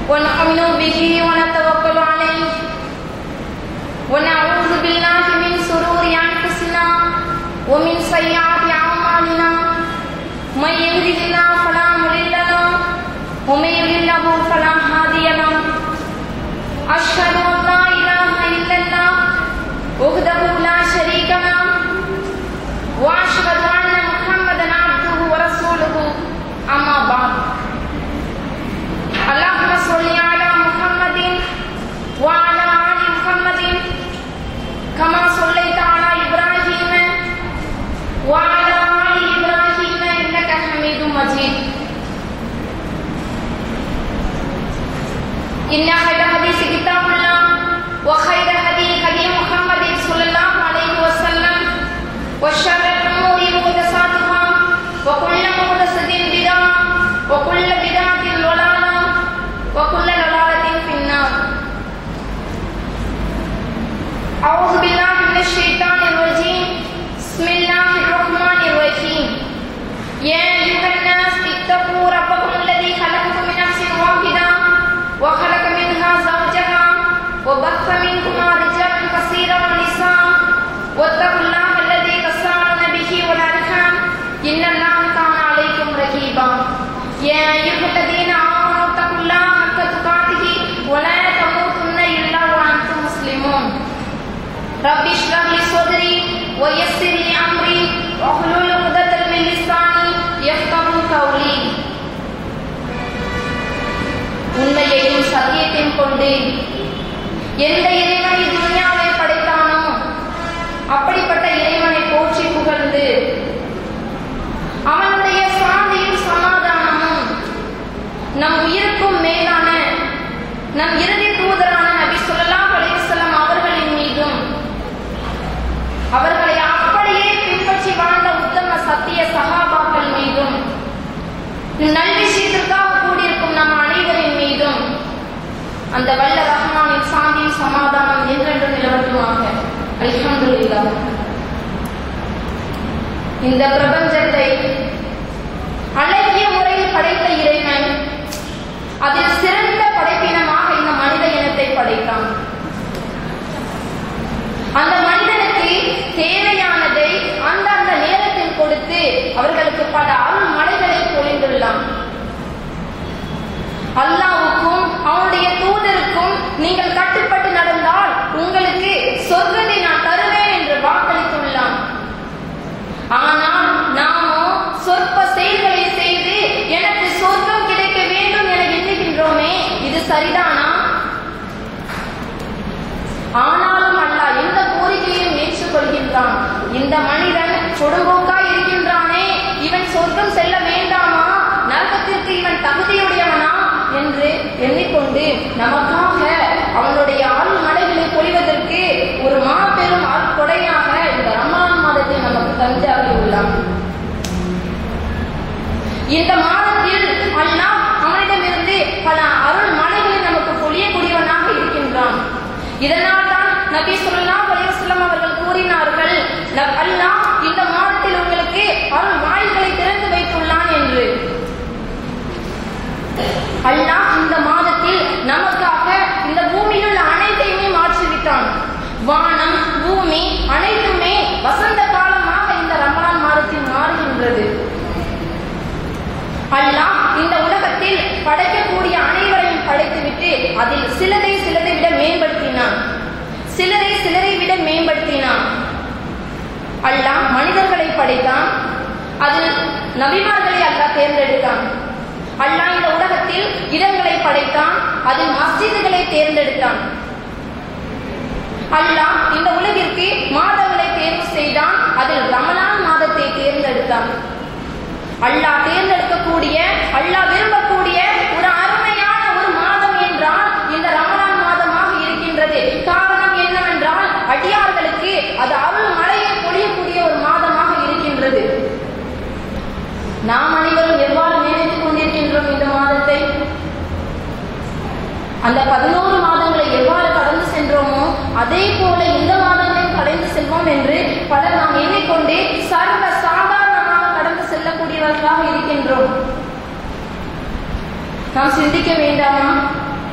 ونؤمن به ونتوكل عليه ونعوذ بالله من شرور أنفسنا ومن سيئات أعمالنا من يهده الله فلا مضل له ومن يضلل فلا هادي له أشهد أن لا إله إلا الله وحده لا شريك له وأشهد أن محمدا عبده ورسوله أما بعد اللهم صل على محمد وعلى آل محمد كما صليت على إبراهيم وعلى آل إبراهيم إنك حميد مجيد إن خير الحديث كتاب الله وخير هدي هدي محمد صلى الله عليه وسلم وشر الأمور محدثاتها وكل محدثة بدعة وكل بدعة ضلالة وكل ضلالة في النار أعوذ بالله من الشيطان الرجيم بسم الله الرحمن الرحيم يا أيها الناس اتقوا ربكم الذي خلقكم من نفس واحدة وخلق منها زوجها وبث منهما رجالا كثيرا ونساء واتقوا الله الذي تساءلون به والأرحام إن الله كان عليكم رقيبا يا أيها الذين آمنوا اتقوا الله حق تقاته ولا تموتن إلا وأنتم مسلمون رب اشرح لي صدري ويسر لي أمري واحلل عقدة من لساني يفقهوا قولي உண்மையையும் சத்தியத்தையும் கொண்டு எந்த இறைவனை துன்யாவை படைத்தானோ அப்படிப்பட்ட இறைவனை போற்றி புகழ்ந்து அவனுடைய சாந்தியும் சமாதானமும் நம் உயிருக்கும் மேலான நம் இறுதி தூதரான நபி ஸல்லல்லாஹு அலைஹி வஸல்லம் அவர்களின் மீதும் அவர்களை அப்படியே பின்பற்றி வாழ்ந்த உத்தம சத்திய சகாபாக்கள் மீதும் நல் விஷயத்திற்காக கூடியிருக்கும் நம் அனைவரின் மீதும் அந்த வல்ல ரஹ்மானின் சாந்தியும் சமாதானம் என்றென்றும் நிலவட்டுமாக அல்ஹம்துலில்லாஹ் இந்த பிரபஞ்சத்தை அழகிய முறையில் படைத்த இறைவன் அதில் சிறந்த படைப்பினமாக இந்த மனித இனத்தை படைத்தான் அந்த மனிதனுக்கு தேவையானதை அந்தந்த நேரத்தில் கொடுத்து அவர்களுக்கு பல அருள் மலைகளை பொழிந்துள்ளான் அல்லாவுக்கும் அவனுடைய தூதருக்கும் நீங்கள் கட்டுப்பட்டு நடந்தால் உங்களுக்கு சொர்க்கத்தை நான் தருவேன் என்று வாக்களித்துள்ளான் ஆனால் நாமோ சொற்ப செயல்களை செய்து எனக்கு சொர்க்கம் கிடைக்க வேண்டும் என எண்ணுகின்றோமே இது சரிதானா ஆனாலும் அல்லாஹ் எந்த கோரிக்கையும் ஏற்றுக்கொள்கின்றான் இந்த மனிதன் கொடும்போக்காய் இருக்கின்றானே இவன் சொர்க்கம் செல்ல வேண்டாமா நரகத்திற்கு இவன் தகுதியுடையவனா என்று எண்ணிக்கொண்டு நமக்காக அவனுடைய அருள் மலைகளை பொழிவதற்கு ஒரு மாபெரும் அருட்கொடையாக இந்த ரமலான் மாதத்தை நமக்கு தந்தாகி உள்ளான் இந்த மாதத்தில் அல்லாஹ் அவனிடமிருந்து பல அருள் மலைகளை நமக்கு பொழியக்கூடியவனாக இருக்கின்றான் இதனால் தான் நபி ஸல்லல்லாஹு அலைஹி வஸல்லம் அவர்கள் கூறினார்கள் நப் அல்லாஹ் இந்த மாதத்தில் உங்களுக்கு அருள் வாயில்களை திறந்து வைத்துள்ளான் என்று அல்லாஹ் இந்த மாதத்தில் நமக்காக இந்த பூமியில் உள்ள அனைத்தையுமே மாற்றிவிட்டான் வானம் பூமி அனைத்துமே வசந்த காலமாக இந்த ரமலான் மாதத்தில் மாறுகின்றது அல்லாஹ் இந்த உலகத்தில் படைக்கக்கூடிய அனைவரையும் படைத்துவிட்டு அதில் சிலரை சிலரை விட மேம்படுத்தினான் சிலரை சிலரை விட மேம்படுத்தினான் அல்லாஹ் மனிதர்களை படைத்தான் அதில் நபிமார்களை அல்லாஹ் தேர்ந்தெடுத்தான் அல்லாஹ் இந்த உலகத்தில் இடங்களை படைத்தான் அதில் மஸ்ஜிதுகளை தேர்ந்தெடுத்தான் அல்லாஹ் இந்த உலகிற்கு மாதங்களை தேர்வு செய்தான் அதில் ரமலான் மாதத்தை தேர்ந்தெடுத்தான் அல்லாஹ் தேர்ந்தெடுக்கக்கூடிய அல்லாஹ் விரும்பக்கூடிய ஒரு அருமையான ஒரு மாதம் என்றால் இந்த ரமலான் மாதமாக இருக்கின்றது காரணம் என்னவென்றால் அடியார்களுக்கு அது அருள் மழையை பொழியக்கூடிய ஒரு மாதமாக இருக்கின்றது நாம் அனைவரும் எவ்வாறு நினைத்துக் கொண்டிருக்கின்றோம் இந்த மாதத்தை அந்த பதினோரு மாதங்களை எவ்வாறு கடந்து சென்றோமோ அதே போல இந்த மாதங்களையும் கடந்து செல்வோம் என்று பலர் நாம் எண்ணிக்கொண்டே சர்வ சாதாரணமாக கடந்து செல்லக்கூடியவர்களாக இருக்கின்றோம் நாம் சிந்திக்க வேண்டாமா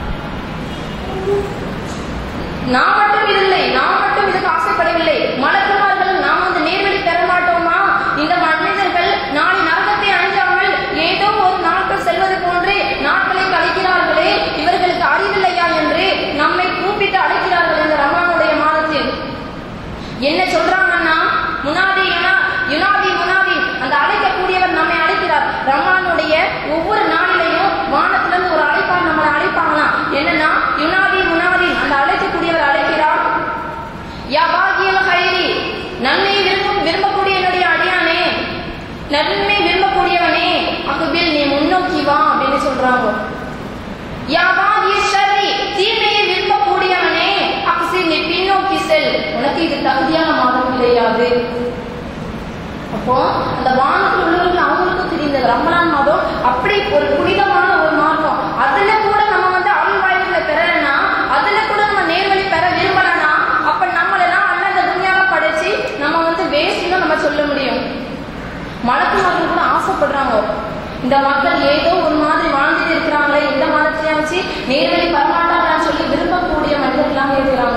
நான் மட்டும் இதில்லை நான் மட்டும் இதுக்கு ஆசைப்படவில்லை மலக்குமார்கள் நாம் வந்து நேர்வழி பெற மாட்டோமா இந்த மனிதர்கள் நாளை நரகத்தை அணியாமல் ஏதோ ஒரு நாட்கள் செல்வது போன்று நாட்களை கழிக்கிறார்களே இவர்களுக்கு அறிவில்லையா என்று நம்மை கூப்பிட்டு அழைக்கிறார்கள் இந்த ரமணனுடைய மாதத்தில் என்ன சொல்றாங்கன்னா முனாதி யுனா யுனாதி முனாதி அந்த அழைக்கக்கூடியவர் நம்மை அழைக்கிறார் ரமணனுடைய ஒவ்வொரு நாளிலையும் வானத்திலிருந்து ஒரு அழைப்பார் நம்மளை அழைப்பாங்களாம் என்னன்னா யுனாதி முனாதி அந்த அழைக்கக்கூடியவர் அழைக்கிறார் யா பாகியல் ஹைரி நன்மை விரும்ப விரும்பக்கூடிய என்னுடைய அடியானே நன்மை விரும்பக்கூடியவனே அகுபில் நீ முன்னோக்கி வா அப்படின்னு சொல்றாங்க யா பாகிய ஷர்ரி தீமையை விரும்பக்கூடியவனே அக்சிர் நீ பின்னோக்கி செல் உனக்கு இது தகுதியான மாதம் கிடையாது அப்போ அந்த வானத்தில் உள்ளவர்கள் அவங்களுக்கும் தெரிந்தது ரமலான் மாதம் அப்படி ஒரு புனிதமான ஒரு மாதம் அதுல கூட நம்ம வந்து அருள் வாய்ப்புகளை பெறலைன்னா அதுல கூட நம்ம நேர்வழி பெற விரும்பலன்னா அப்ப நம்மளெல்லாம் அல்ல அந்த துணியாவை படைச்சு நம்ம வந்து வேஸ்ட்னு நம்ம சொல்ல முடியும் மலக்குமார்கள் கூட ஆசைப்படுறாங்க இந்த மக்கள் ஏதோ ஒரு மாதிரி வாழ்ந்துட்டு இருக்கிறாங்களே இந்த மாதத்திலேயே வச்சு நேர்வழி வரமாட்டாங்கன்னு சொல்லி விரும்பக்கூடிய மனிதர்களாக இருக்கிறாங்க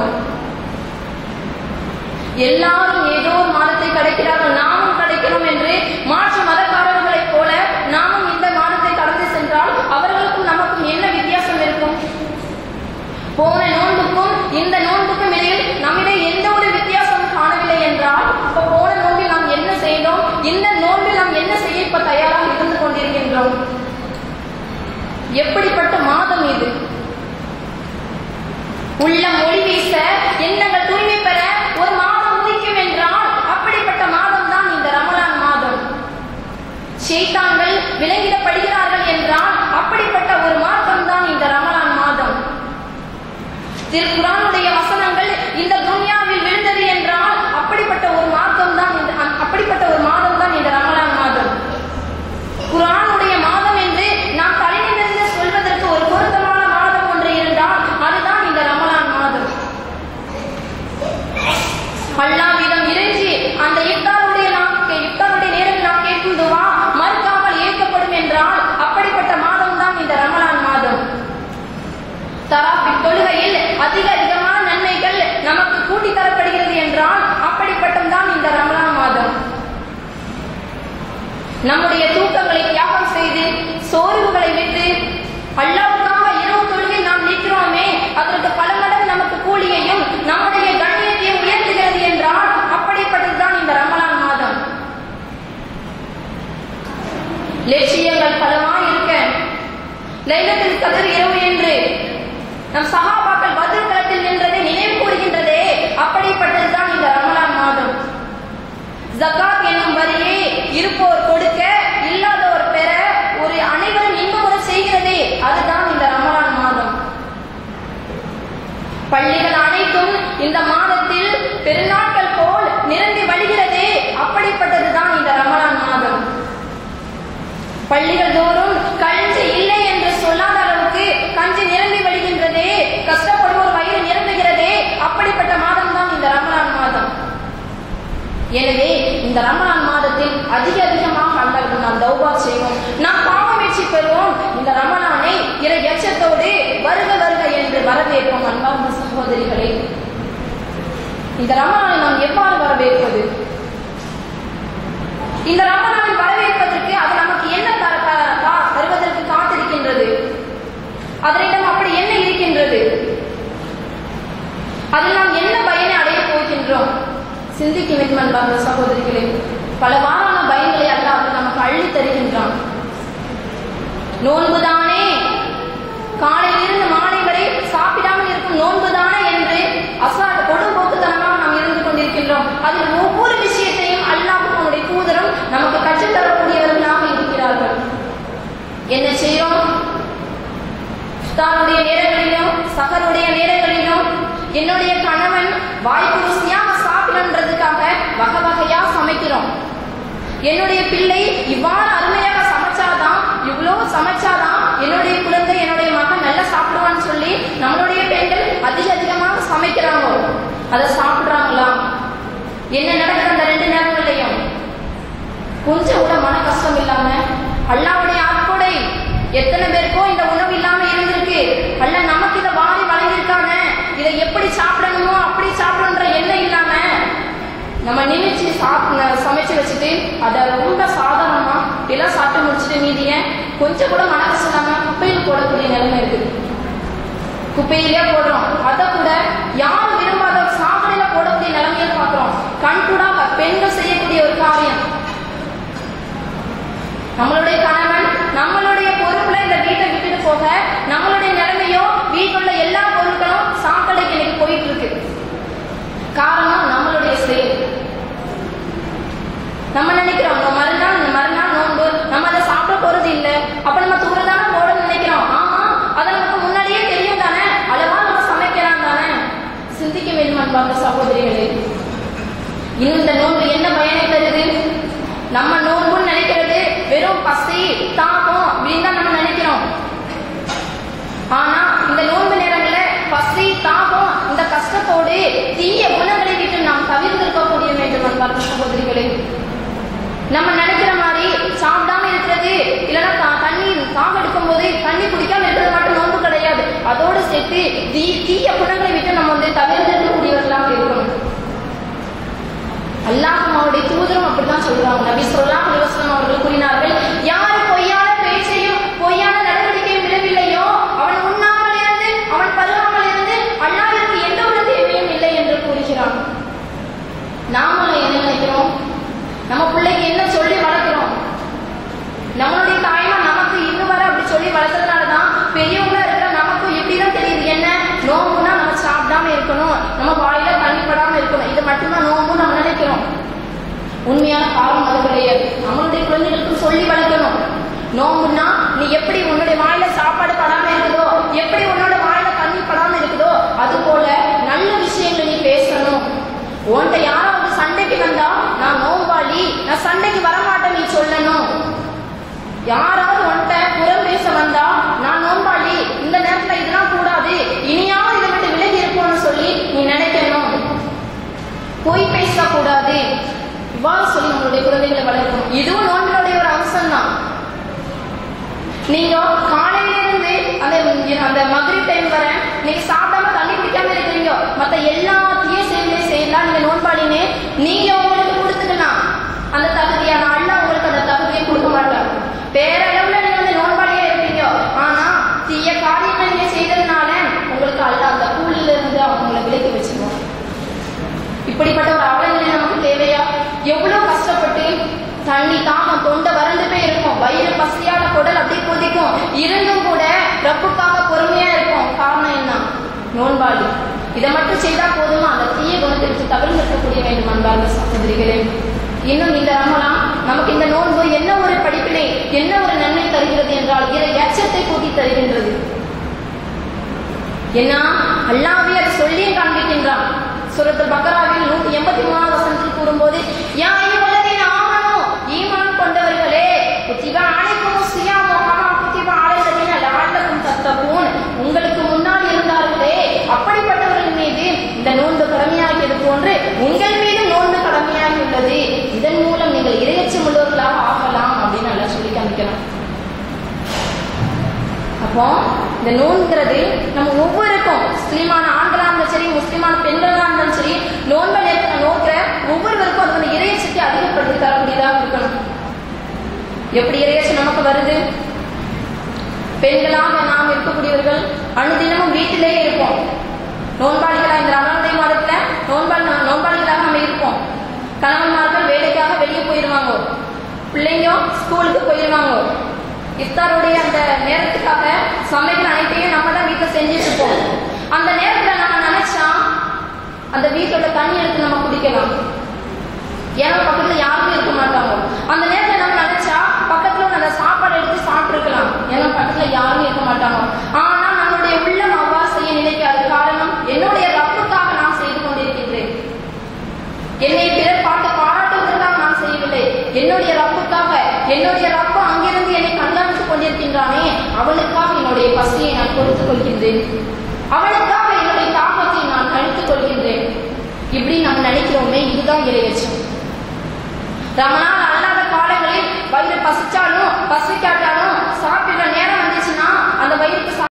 எல்லாரும் ஏதோ ஒரு மாதத்தை கிடைக்கிறார்கள் நாமும் கிடைக்கிறோம் என்று மாற்று மதக்காரர்களைப் போல நாமும் இந்த மாதத்தை கடந்து சென்றால் அவர்களுக்கும் நமக்கும் என்ன வித்தியாசம் இருக்கும் போன நோன்புக்கும் இந்த நோன்புக்கும் இடையில் நம்மிடையே எந்த ஒரு வித்தியாசமும் காணவில்லை என்றால் அப்ப போன நோன்பில் நாம் என்ன செய்தோம் இந்த நோன்பில் நாம் என்ன செய்ய இப்ப தயாராக இருந்து கொண்டிருக்கின்றோம் எப்படிப்பட்ட மாதம் இது உள்ள மொழி வீச எண்ணங்கள் தூய்மை பெற ஒரு மாதம் உதிக்கும் என்றால் அப்படிப்பட்ட மாதம் தான் இந்த ரமலான் மாதம் ஷைத்தான்கள் விலங்கிடப்படுகிறார்கள் என்றால் அப்படிப்பட்ட ஒரு மாதம் தான் இந்த ரமலான் மாதம் திருக்குறானுடைய வசனங்கள் இந்த துன்யாவில் விழுந்தது என்றால் அப்படிப்பட்ட ஒரு மாதம் தான் இந்த அ- அப்படிப்பட்ட ஒரு மாதம் தான் இந்த ரமலான் மாதம் குர்ஆனுடைய மாதம் என்று நாம் தலைநிமிர்ந்து சொல்வதற்கு ஒரு பொருத்தமான மாதம் ஒன்று இருந்தால் அதுதான் இந்த ரமலான் மாதம் அல்லாவிடம் இறைஞ்சி அந்த இஃப்தாருடைய நாம் கே- இஃப்தாருடைய நேரத்தில் நாம் கேட்கும் துவா மறுக்காமல் ஏற்கப்படும் என்றால் அப்படிப்பட்ட மாதம் தான் இந்த ரமலான் மாதம் தராபி தொழுகையில் அதிக அதிகமான நன்மைகள் நமக்கு கூட்டி தரப்படுகிறது என்றால் அப்படிப்பட்டதுதான் இந்த ரமலான் மாதம் நம்முடைய தூக்கங்களை தியாகம் செய்து சோர்வுகளை விட்டு அல்லாவுக்காக இரவு தொழுகை நாம் நிற்கிறோமே அதற்கு பல மடங்கு நமக்கு கூலியையும் நம்முடைய கண்ணியத்தையும் உயர்த்துகிறது என்றால் அப்படிப்பட்டதுதான் இந்த ரமலான் மாதம் லட்சியங்கள் பலமாய் இருக்க லைலத்தில் கதிர் இரவு என்று நம் சகாபாக்கள் பதில் களத்தில் நின்றதை நினைவு கூறுகின்றதே அப்படிப்பட்டதுதான் இந்த ரமலான் மாதம் ஜகாத் என்னும் வரியை இருப்போர் கொடுக்க இல்லாதோர் பெற ஒரு அனைவரும் இன்பமுறை செய்கிறதே அதுதான் இந்த ரமலான் மாதம் பள்ளிகள் அனைத்தும் இந்த மாதத்தில் பெருநாட்கள் போல் நிரம்பி வழிகிறதே அப்படிப்பட்டதுதான் இந்த ரமலான் மாதம் பள்ளிகள் தோறும் கஞ்சி இல்லை என்று சொல்லாத அளவுக்கு கஞ்சி நிரம்பி வழிகின்றதே கஷ்டப்படுவோர் வயிறு நிரம்புகிறதே அப்படிப்பட்ட மாதம் தான் இந்த ரமலான் மாதம் எனவே இந்த ரமலான் மாதத்தில் அதிக அதிகமாக அல்லாஹ்விடம் நாம் தௌபா செய்வோம் நாம் பாவ முயற்சி பெறுவோம் இந்த ரமலானை இறை எச்சத்தோடு வருக வருக என்று வரவேற்போம் அன்பார்ந்த சகோதரிகளே இந்த ரமலானை நாம் எவ்வாறு வரவேற்பது இந்த ரமலானை வரவேற்பதற்கு அது நமக்கு என்ன தர த- தா- தருவதற்கு காத்திருக்கின்றது அதனிடம் அப்படி என்ன இருக்கின்றது அதில் நாம் என்ன பயனை அடையப் போகின்றோம் சிந்திக்க வேண்டும் அன்பார்ந்த சகோதரிகளே பல வாரான பயங்களை அல்லாஹ் நமக்கு அள்ளி தருகின்றான் நோன்புதானே காலையிலிருந்து மாலை வரை சாப்பிடாமல் இருக்கும் நோன்புதானே என்று அசா கொடும்போக்குத்தனமாக நாம் இருந்து கொண்டிருக்கின்றோம் அதில் ஒவ்வொரு விஷயத்தையும் அல்லாஹ் நம்முடைய தூதரும் நமக்கு கற்றுத்தரக்கூடியவர்களாக இருக்கிறார்கள் என்ன செய்கிறோம் இஃப்தாருடைய நேரங்களிலும் சகருடைய நேரங்களிலும் என்னுடைய கணவன் வாய்ப்பு ருசியாக சாப்பிடன்றதுக்காக வகை வகையா சமைக்கிறோம் என்னுடைய பிள்ளை இவ்வாறு அருமையாக சமைச்சாதான் இவ்வளோ சமைச்சாதான் என்னுடைய குழந்தை என்னுடைய மகன் நல்லா சாப்பிடுவான்னு சொல்லி நம்மளுடைய பெண்கள் அதிக அதிகமாக சமைக்கிறாங்க அதை சாப்பிடுறாங்களா என்ன நடக்குது அந்த ரெண்டு நேரங்கள்லையும் கொஞ்சம் கூட மன கஷ்டம் இல்லாம அல்லாவுடைய ஆட்கொடை எத்தனை பேருக்கோ இந்த உணவு இல்லாம இருந்திருக்கு அல்ல நமக்கு இதை வாரி வழங்கியிருக்காங்க அதை ரொம்ப சாதாரணமா எல்லாம் சாப்பிட்டு முடிச்சுட்டு மீதிய கொஞ்சம் கூட மன கஷ்டம் இல்லாம குப்பையில் போடக்கூடிய நிலைமை இருக்குது குப்பையிலே போடுறோம் அதை கூட யாரும் விரும்பாத சாக்கடையில போடக்கூடிய நிலைமையை பார்க்கிறோம் கண்கூடாக பெண்கள் செய்யக்கூடிய ஒரு காரியம் நம்மளுடைய கணவன் நம்மளுடைய பொறுப்புல இந்த வீட்டை விட்டுட்டு போக நம்மளுடைய நிலைமையோ வீட்டில் உள்ள எல்லா பொருட்களும் சாக்கடைக்கு இன்னைக்கு போயிட்டு இருக்கு காரணம் நம்மளுடைய செயல் நம்ம நினைக்கிறோம் நம்ம மறுநாள் மறுநாள் நோன்பு நம்ம அதை சாப்பிட போறது இல்ல அப்ப நம்ம தூரதான போடணும்னு நினைக்கிறோம் ஆமா அதை நமக்கு முன்னாடியே தெரியும் தானே அளவா நம்ம சமைக்கலாம் தானே சிந்திக்க வேண்டும் அன்பார்ந்த சகோதரிகளே இன்னும் இந்த நோன்பு என்ன பயனை தருது நம்ம நோன்புன்னு நினைக்கிறது வெறும் பசி தாகம் அப்படின்னு தான் நம்ம நினைக்கிறோம் ஆனா இந்த நோன்பு நேரங்கள்ல பசி தாகம் இந்த கஷ்டத்தோடு தீய குணங்களை விட்டு நாம் தவிர்த்திருக்கக்கூடிய வேண்டும் அன்பார்ந்த சகோதரிகளே நம்ம நினைக்கிற மாதிரி சாப்பிடாம இருக்கிறது இல்லைன்னா தா- தண்ணி தாகம் எடுக்கும் போது தண்ணி குடிக்காம இருக்கிறது மட்டும் நோன்பு கிடையாது அதோடு சேர்த்து தீ தீய குணங்களை விட்டு நம்ம வந்து தவிர்த்திருக்கக்கூடியவர்களாக இருக்கணும் அல்லாஹ் அவருடைய தூதரும் அப்படிதான் சொல்றாங்க நபி ஸல்லல்லாஹு அலைஹி வஸல்லம் அவர்கள் கூறினார்கள் யார் பொய்யான பேச்சையும் பொய்யான நடவடிக்கையும் விடவில்லையோ அவன் உண்ணாமல் இருந்து அவன் பருகாமல் இருந்து அல்லாஹ்விற்கு எந்த ஒரு தேவையும் இல்லை என்று கூறுகிறான் நாமளும் என்ன நினைக்கிறோம் நம்ம பிள்ளைக்கு என்ன சொல்லி வளர்க்கிறோம் நம்மளுடைய தாய்மார் நமக்கு இன்னும் வரை அப்படி சொல்லி வளர்த்ததுனால தான் பெரியவங்களா இருக்கிற நமக்கு எப்படிதான் தெரியுது என்ன நோம்புனா நம்ம சாப்பிடாம இருக்கணும் நம்ம வாயில தண்ணி படாம இருக்கணும் இது மட்டும்தான் நோம்பு நம்ம நினைக்கிறோம் உண்மையான காரணம் அது கிடையாது நம்மளுடைய குழந்தைகளுக்கு சொல்லி வளர்க்கணும் நோம்புனா நீ எப்படி உன்னுடைய வாயில சாப்பாடு படாம இருக்குதோ எப்படி உன்னோட வாயில தண்ணி படாம இருக்குதோ அது போல நல்ல விஷயங்களை நீ பேசணும் உன்கிட்ட யாராவது சண்டைக்கு வந்தா நான் நோம்பாளி நான் சண்டைக்கு வரமாட்டேன் நீ சொல்லணும் யாராவது உன்கிட்ட புறம் பேச வந்தா நான் நோம்பாளி இந்த நேரத்துல இதெல்லாம் கூடாது இனியாவது இதை விட்டு விலகி இருப்போம்னு சொல்லி நீ நினைக்கணும் பொய் பேசக்கூடாது இவ்வாறு சொல்லி நம்மளுடைய குழந்தைகளை வளர்க்கணும் இதுவும் நோன்பினுடைய ஒரு அம்சம் தான் நீங்க காலையில இருந்து அந்த அந்த மகரிப் டைம் வர நீங்க சாப்பிடாம தண்ணி குடிக்காம இருக்கிறீங்க மத்த எல்லா தீய செயலையும் செய்யலாம் நீங்க நோன்பாளினே நீங்க உங்களுக்கு கொடுத்துக்கலாம் அந்த தகுதியான அண்ணா உங்களுக்கு அந்த தகுதியை கொடுக்க மாட்டாங்க பேரளவுல நீங்க வந்து நோன்பாளியா இருப்பீங்க ஆனா தீய காரியங்களை நீங்க செய்ததுனால உங்களுக்கு அல்ல அந்த கூலில இருந்து அவங்களை விலக்கி வச்சிருவாங்க இப்படிப்பட்ட ஒரு அவலநிலை நமக்கு தேவையா எவ்வளவு கஷ்டப்பட்டு தண்ணி தாகம் தொண்டை வறண்டு போய் இருக்கும் வயிறு பசியான குடல் அப்படியே கொதிக்கும் இருந்தும் கூட ரப்புக்காக பொறுமையா இருக்கும் காரணம் என்ன நோன்பாளி இதை மட்டும் செய்தா போதுமா அந்த தீய குணத்தை விட்டு தவிர்த்து இருக்கக்கூடிய வேண்டும் அன்பார்ந்த சகோதரிகளே இன்னும் இந்த ரமலான் நமக்கு இந்த நோன்பு என்ன ஒரு படிப்பினை என்ன ஒரு நன்மை தருகிறது என்றால் இதை எச்சத்தை கூட்டி தருகின்றது என்ன அல்லாவே அதை சொல்லியும் காண்பிக்கின்றான் சூரத்துல் பக்கராவில் நூத்தி எண்பத்தி மூணாவது வசனத்தில் கூறும்போது யா ஐயுஹல்லதீன ஆமனு ஈமான் கொண்டவர்களே குத்திப அலைக்கும் சியாமு கமா குத்திப அலைல்லதீன லஅல்லக்கும் தத்தகூன் உங்களுக்கு முன்னால் இருந்தார்களே அப்படிப்பட்டவர்கள் மீது இந்த நோன்பு கடமையாகியது போன்று உங்கள் மீது நோன்பு கடமையாகி உள்ளது இதன் மூலம் நீங்கள் இரையச்சம் உள்ளவர்களாக ஆகலாம் அப்படின்னு நல்லா சொல்லி காமிக்கலாம் அப்போ இந்த நோன்கிறது நம்ம ஒவ்வொருக்கும் முஸ்லிமான ஆண்களா இருந்தாலும் சரி முஸ்லிமான பெண்களா இருந்தாலும் சரி நோன்பை நேரத்தில் நோக்கிற ஒவ்வொருவருக்கும் அது வந்து இறையச்சத்தை அதிகப்படுத்தி தரக்கூடியதாக இருக்கணும் எப்படி இறையச்சம் நமக்கு வருது பெண்களாக நாம் இருக்கக்கூடியவர்கள் அனுதினமும் வீட்டிலேயே இருப்போம் நோன்பாளிகளா இந்த ரமலானுடைய மாதத்துல நோன்பாள் நோன்பாளிகளாக நம்ம இருப்போம் கணவன்மார்கள் வேலைக்காக வெளியே போயிருவாங்க பிள்ளைங்க ஸ்கூலுக்கு போயிருவாங்க இஃப்தாருடைய அந்த நேரத்துக்காக சமைக்கிற அனைத்தையும் நம்ம தான் வீட்டில் செஞ்சுட்டு இருப்போம் அந்த நேரத்தில் நம்ம நினைச்சா அந்த வீட்டோட தண்ணி எடுத்து நம்ம குடிக்கலாம் ஏன்னா பக்கத்துல யாருமே இருக்க மாட்டாங்க அந்த நேரத்துல நம்ம நினைச்சா பக்கத்துல அந்த சாப்பாடு எடுத்து சாப்பிட்டுருக்கலாம் ஏன்னா பக்கத்துல யாருமே இருக்க மாட்டாங்க ஆனா நம்மளுடைய உள்ளம் அவ்வாறு செய்ய நினைக்காது காரணம் என்னுடைய ரப்புக்காக நான் செய்து கொண்டிருக்கின்றேன் என்னை பிறர் பார்த்து பாராட்டுவதற்காக நான் செய்யவில்லை என்னுடைய ரப்புக்காக என்னுடைய ரப்பு அங்கிருந்து என்னை கண்காணித்துக் கொண்டிருக்கின்றானே அவனுக்காக என்னுடைய பசியை நான் கொடுத்துக் கொள்கின்றேன் அவனுக்காக என்னுடைய தாகத்தை நான் கழித்துக் கொள்கின்றேன் இப்படி நம்ம நினைக்கிறோமே இதுதான் இறைவச்சம் ரமணால் அல்லாத காலங்களில் வயிறு பசிச்சாலும் பசிக்காட்டாலும் சாப்பிடுற நேரம் வந்துச்சுன்னா அந்த வயிறுக்கு